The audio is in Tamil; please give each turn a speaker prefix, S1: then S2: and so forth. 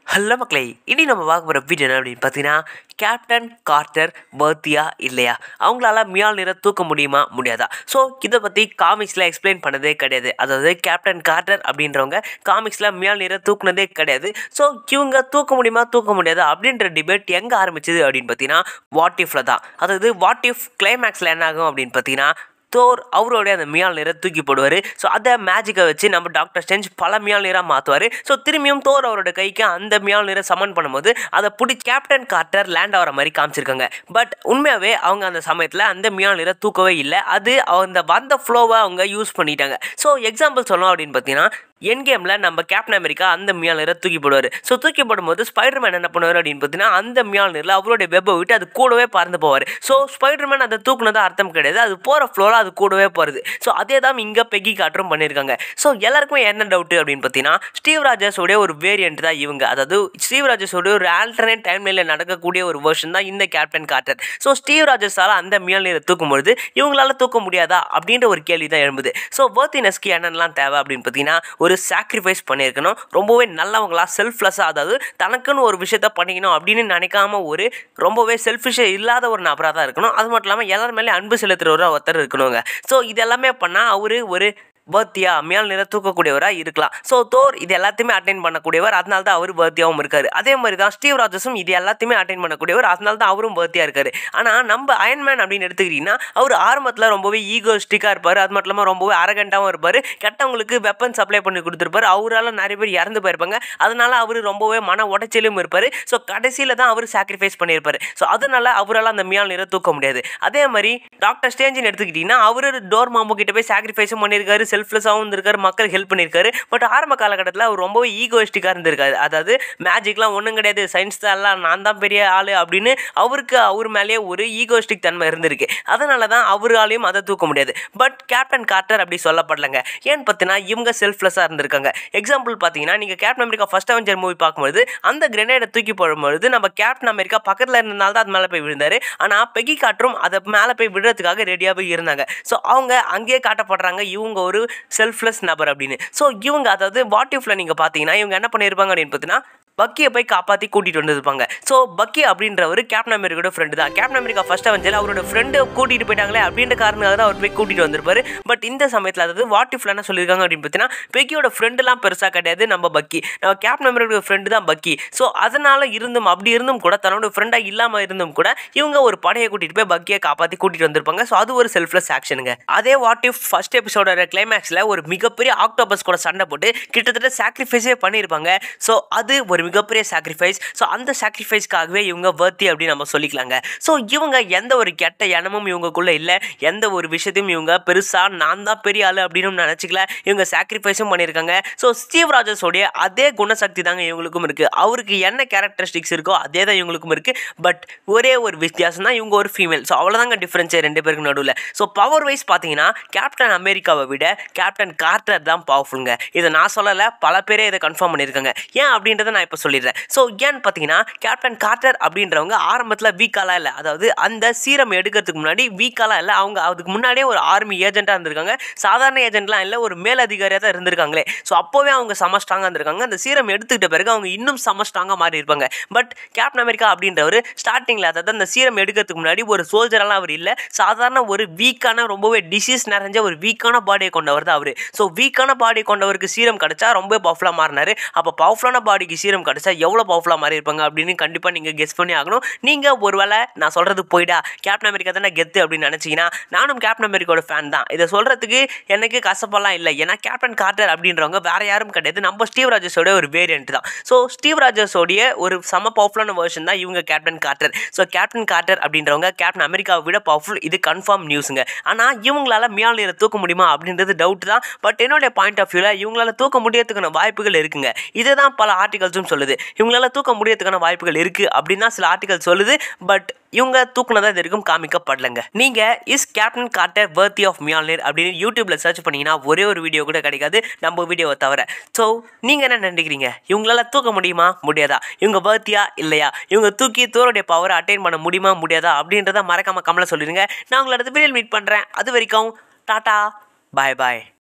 S1: ஹலோ மக்களே இனி நம்ம பார்க்க போகிற வீடியோ என்ன அப்படின்னு பார்த்தீங்கன்னா கேப்டன் கார்ட்டர் பர்த்தியா இல்லையா அவங்களால மியால் நிற தூக்க முடியுமா முடியாதா ஸோ இதை பற்றி காமிக்ஸில் எக்ஸ்பிளைன் பண்ணதே கிடையாது அதாவது கேப்டன் கார்ட்டர் அப்படின்றவங்க காமிக்ஸில் மியால் நிற தூக்குனதே கிடையாது ஸோ இவங்க தூக்க முடியுமா தூக்க முடியாதா அப்படின்ற டிபேட் எங்கே ஆரம்பிச்சது அப்படின்னு பார்த்தீங்கன்னா வாட் இஃப்ல தான் அதாவது வாட் இஃப் கிளைமேக்ஸில் என்ன ஆகும் அப்படின்னு பார்த்தீங்கன்னா தோர் அவருடைய அந்த மியால் நீரை தூக்கி போடுவார் ஸோ அதை மேஜிக்கை வச்சு நம்ம டாக்டர் ஸ்டெஞ்ச் பல மியால் நீராக மாற்றுவார் ஸோ திரும்பியும் தோர் அவரோட கைக்கு அந்த மியால் நீரை சமன் பண்ணும்போது அதை பிடிச்சி கேப்டன் கார்ட்டர் லேண்ட் ஆகிற மாதிரி காமிச்சிருக்காங்க பட் உண்மையாகவே அவங்க அந்த சமயத்தில் அந்த மியால் நீரை தூக்கவே இல்லை அது அந்த வந்த ஃப்ளோவை அவங்க யூஸ் பண்ணிட்டாங்க ஸோ எக்ஸாம்பிள் சொல்லணும் அப்படின்னு பார்த்தீங்கன்னா என் கேமில் நம்ம கேப்டன் அமெரிக்கா அந்த மியால் நீரை தூக்கி போடுவார் ஸோ தூக்கி போடும்போது ஸ்பைடர்மேன் என்ன பண்ணுவார் அப்படின்னு பார்த்தீங்கன்னா அந்த மியால் நீரில் அவருடைய வெப்பை விட்டு அது கூடவே பறந்து போவார் ஸோ ஸ்பைடர்மேன் அதை தூக்குனதா அர்த்தம் கிடையாது அது போகிற ஃப்ளோவில் அது கூடவே போகிறது ஸோ அதே தான் இங்கே பெக்கி காற்றும் பண்ணியிருக்காங்க ஸோ எல்லாருக்குமே என்ன டவுட்டு அப்படின்னு பார்த்தீங்கன்னா ஸ்டீவ் ராஜர்ஸோடைய ஒரு வேரியண்ட் தான் இவங்க அதாவது ஸ்டீவ் ராஜர்ஸோடைய ஒரு ஆல்டர்னேட் டைம்லைனில் நடக்கக்கூடிய ஒரு வெர்ஷன் தான் இந்த கேப்டன் கார்ட்டர் ஸோ ஸ்டீவ் ராஜர்ஸால் அந்த மியால் நீரை தூக்கும்பொழுது இவங்களால தூக்க முடியாதா அப்படின்ற ஒரு கேள்வி தான் எழும்புது ஸோ வர்த்தினஸ்க்கு என்னென்னலாம் தேவை அப்படின்னு பார்த்தீங்கன்னா ஒரு சாக்ரிஃபைஸ் பண்ணியிருக்கணும் ரொம்பவே நல்லவங்களா செல்ஃப்லெஸ்ஸாக அதாவது தனக்குன்னு ஒரு விஷயத்த பண்ணிக்கணும் அப்படின்னு நினைக்காம ஒரு ரொம்பவே செல்ஃபிஷாக இல்லாத ஒரு நபராக தான் இருக்கணும் அது மட்டும் இல்லாமல் எல்லார் மேலே அன்பு செலுத்துகிற ஒருத்தர் இருக்கணுங்க ஸோ இது எல்லாமே பண்ணால் அவர் ஒரு பர்த்தியா மியால் நிற தூக்கக்கூடியவராக இருக்கலாம் ஸோ தோர் இது எல்லாத்தையுமே அட்டைன் பண்ணக்கூடியவர் அதனால தான் அவர் பர்த்தியாவும் இருக்காரு அதே மாதிரி தான் ஸ்டீவ் ராஜஸும் இது எல்லாத்தையுமே அட்டைன் பண்ணக்கூடியவர் அதனால தான் அவரும் பர்த்தியா இருக்காரு ஆனால் நம்ம அயன்மேன் அப்படின்னு எடுத்துக்கிட்டிங்கன்னா அவர் ஆரம்பத்தில் ரொம்பவே ஈகோஸ்டிக்காக இருப்பார் அது மட்டும் இல்லாமல் ரொம்பவே அரகண்டாகவும் இருப்பார் கெட்டவங்களுக்கு வெப்பன் சப்ளை பண்ணி கொடுத்துருப்பாரு அவரால் நிறைய பேர் இறந்து போயிருப்பாங்க அதனால அவர் ரொம்பவே மன உடைச்சலும் இருப்பார் ஸோ கடைசியில் தான் அவர் சாக்ரிஃபைஸ் பண்ணியிருப்பார் ஸோ அதனால அவரால் அந்த மியால் நிற தூக்க முடியாது அதே மாதிரி டாக்டர் ஸ்டேஞ்சின்னு எடுத்துக்கிட்டிங்கன்னா அவர் டோர் மாமு கிட்ட போய் சாக்ரிஃபைஸும் பண்ணியிருக்காரு செல்ஃப்லெஸ்ஸாகவும் இருந்திருக்காரு மக்களுக்கு ஹெல்ப் பண்ணியிருக்காரு பட் ஆரம்ப காலகட்டத்தில் அவர் ரொம்பவே ஈகோயிஸ்டிக்காக இருந்திருக்காரு அதாவது மேஜிக்லாம் ஒன்றும் கிடையாது சயின்ஸ் தான் எல்லாம் நான் தான் பெரிய ஆள் அப்படின்னு அவருக்கு அவர் மேலேயே ஒரு ஈகோயிஸ்டிக் தன்மை இருந்திருக்கு அதனால தான் அவராலையும் அதை தூக்க முடியாது பட் கேப்டன் கார்ட்டர் அப்படி சொல்லப்படலைங்க ஏன்னு பார்த்தீங்கன்னா இவங்க செல்ஃப்லெஸ்ஸாக இருந்திருக்காங்க எக்ஸாம்பிள் பார்த்தீங்கன்னா நீங்கள் Captain America First Avenger movie பார்க்கும்போது அந்த கிரெனேடை தூக்கி போடும்பொழுது நம்ம கேப்டன் அமெரிக்கா பக்கத்தில் இருந்தனால தான் அது மேலே போய் விழுந்தாரு ஆனால் பெகி காற்றும் அதை மேலே போய் விடுறதுக்காக ரெடியாகவே இருந்தாங்க ஸோ அவங்க அங்கேயே காட்டப்படுறாங்க இவங்க ஒரு செல்ஃப்லெஸ் நபர் அப்படின்னு ஸோ இவங்க அதாவது வாட் இஃப்ல நீங்கள் பார்த்தீங்கன்னா இவங்க என்ன பண்ணியிருப்பாங்க அப்படின்னு பார்த்தீங்கன்னா பக்கியை போய் காப்பாற்றி கூட்டிகிட்டு வந்திருப்பாங்க ஸோ பக்கி அப்படின்றவர் கேப்டன் அமெரிக்காவோட ஃப்ரெண்டு தான் கேப்டன் அமெரிக்கா ஃபர்ஸ்ட் அவஞ்சல் அவரோட ஃப்ரெண்டு கூட்டிகிட்டு போயிட்டாங்களே அப்படின்ற காரணமாக தான் அவர் போய் கூட்டிகிட்டு வந்திருப்பாரு பட் இந்த சமயத்தில் அதாவது வாட் இஃப்ல என்ன சொல்லியிருக்காங்க அப்படின்னு பார்த்தீங்கன்னா பெக்கியோட ஃப்ரெண்டுலாம் பெருசாக கிடையாது நம்ம பக்கி நம்ம கேப்டன் அமெரிக்கோட ஃப்ரெண்டு தான் பக்கி ஸோ அதனால் இருந்தும் அப்படி இருந்தும் கூட தன்னோட ஃப்ரெண்டாக இல்லாமல் இருந்தும் கூட இவங்க ஒரு படையை கூட்டிகிட்டு போய் பக்கியை காப்பாற்றி கூட்டிகிட்டு வந்திருப்பாங்க ஸோ அது ஒரு செல்ஃப்லெஸ் ஆக்ஷனுங்க அதே வாட் இஃப் ஃபர்ஸ்ட் எபிசோட கிளைமேக்ஸில் ஒரு மிகப்பெரிய ஆக்டோபஸ் கூட சண்டை போட்டு கிட்டத்தட்ட சாக்ரிஃபைஸே பண்ணியிருப்பாங்க ஸோ அது ஒரு மிகப்பெரிய சாக்ரிஃபைஸ் ஸோ அந்த சாக்ரிஃபைஸ்க்காகவே இவங்க வர்த்தி அப்படின்னு நம்ம சொல்லிக்கலாங்க ஸோ இவங்க எந்த ஒரு கெட்ட எண்ணமும் இவங்கக்குள்ளே இல்லை எந்த ஒரு விஷயத்தையும் இவங்க பெருசாக நான் தான் பெரிய ஆள் அப்படின்னு நினச்சிக்கல இவங்க சாக்ரிஃபைஸும் பண்ணியிருக்காங்க ஸோ ஸ்டீவ் ராஜர்ஸோடைய அதே குணசக்தி தாங்க இவங்களுக்கும் இருக்குது அவருக்கு என்ன கேரக்டரிஸ்டிக்ஸ் இருக்கோ அதே தான் இவங்களுக்கும் இருக்குது பட் ஒரே ஒரு வித்தியாசம் தான் இவங்க ஒரு ஃபீமேல் ஸோ அவ்வளோதாங்க டிஃப்ரென்ஸே ரெண்டு பேருக்கு நடுவில் ஸோ பவர் வைஸ் பார்த்தீங்கன்னா கேப்டன் அமெரிக்காவை விட கேப்டன் கார்ட்டர் தான் பவர்ஃபுல்லுங்க இதை நான் சொல்லலை பல பேரே இதை கன்ஃபார்ம் பண்ணியிருக்காங்க ஏன் அப்படின்றத நான் இப்போ சொல்லிடுறேன் ஸோ ஏன்னு பார்த்தீங்கன்னா கேப்டன் கார்ட்டர் அப்படின்றவங்க ஆரம்பத்தில் வீக்காலாம் இல்லை அதாவது அந்த சீரம் எடுக்கிறதுக்கு முன்னாடி வீக்காலாம் இல்லை அவங்க அதுக்கு முன்னாடியே ஒரு ஆர்மி ஏஜென்ட்டாக இருந்திருக்காங்க சாதாரண ஏஜென்ட்லாம் இல்லை ஒரு மேலதிகாரியாக தான் இருந்திருக்காங்களே ஸோ அப்போவே அவங்க செம ஸ்ட்ராங்காக இருந்திருக்காங்க அந்த சீரம் எடுத்துக்கிட்ட பிறகு அவங்க இன்னும் செம ஸ்ட்ராங்காக மாறி இருப்பாங்க பட் கேப்டன் அமெரிக்கா அப்படின்றவர் ஸ்டார்டிங்கில் அதாவது அந்த சீரம் எடுக்கிறதுக்கு முன்னாடி ஒரு சோல்ஜரெல்லாம் அவர் இல்லை சாதாரண ஒரு வீக்கான ரொம்பவே டிசீஸ் நிறைஞ்ச ஒரு வீக்கான பாடியை கொண்டவர் தான் அவர் ஸோ வீக்கான பாடி கொண்டவருக்கு சீரம் கிடச்சா ரொம்ப பவர்ஃபுல்லாக மாறினார் அப்போ பவர்ஃபுல்லான பாடிக்கு சீரம் கிடச்சா எவ்வளோ பவர்ஃபுல்லாக மாறி இருப்பாங்க அப்படின்னு கண்டிப்பாக நீங்கள் கெஸ் பண்ணி ஆகணும் நீங்கள் ஒருவேளை நான் சொல்கிறது போயிடா கேப்டன் அமெரிக்கா தானே கெத்து அப்படின்னு நினச்சிங்கன்னா நானும் கேப்டன் அமெரிக்காவோட ஃபேன் தான் இதை சொல்கிறதுக்கு எனக்கு கசப்பெல்லாம் இல்லை ஏன்னா கேப்டன் கார்ட்டர் அப்படின்றவங்க வேற யாரும் கிடையாது நம்ம ஸ்டீவ் ராஜர்ஸோட ஒரு வேரியன்ட் தான் ஸோ ஸ்டீவ் ராஜர்ஸோடைய ஒரு செம பவர்ஃபுல்லான வேர்ஷன் தான் இவங்க Captain Carter so Captain Carter அப்படின்றவங்க கேப்டன் அமெரிக்காவை விட பவர்ஃபுல் இது கன்ஃபார்ம் நியூஸுங்க ஆனால் இவங்களால மியால் நீரை தூக்க முடியுமா அப்படின்றது டவுட் தான் பட் என்னுடைய பாயிண்ட் ஆஃப் வியூவில் இவங்களால தூக்க முடியறதுக்கான வாய்ப்புகள் இருக்குங்க இதை தான் பல ஆர்டிகல்ஸும் சொல்லுது இவங்களால தூக்க முடியறதுக்கான வாய்ப்புகள் இருக்குது அப்படின்னு தான் சில ஆர்டிகல் சொல்லுது பட் இவங்க தூக்குனதா இது வரைக்கும் காமிக்கப்படலைங்க நீங்க is Captain Carter worthy of Mjolnir அப்படின்னு யூடியூப்ல சர்ச் பண்ணீங்கன்னா ஒரே ஒரு வீடியோ கூட கிடைக்காது நம்ம வீடியோவை தவிர ஸோ நீங்க என்ன நினைக்கிறீங்க இவங்களால தூக்க முடியுமா முடியாதா இவங்க வர்த்தியா இல்லையா இவங்க தூக்கி தோருடைய பவரை அட்டைன் பண்ண முடியுமா முடியாதா அப்படின்றத மறக்காம கமலை சொல்லிடுங்க நான் உங்களை அடுத்த வீடியோ மீட் பண்றேன் அது வரைக்கும் டாடா பாய் பாய்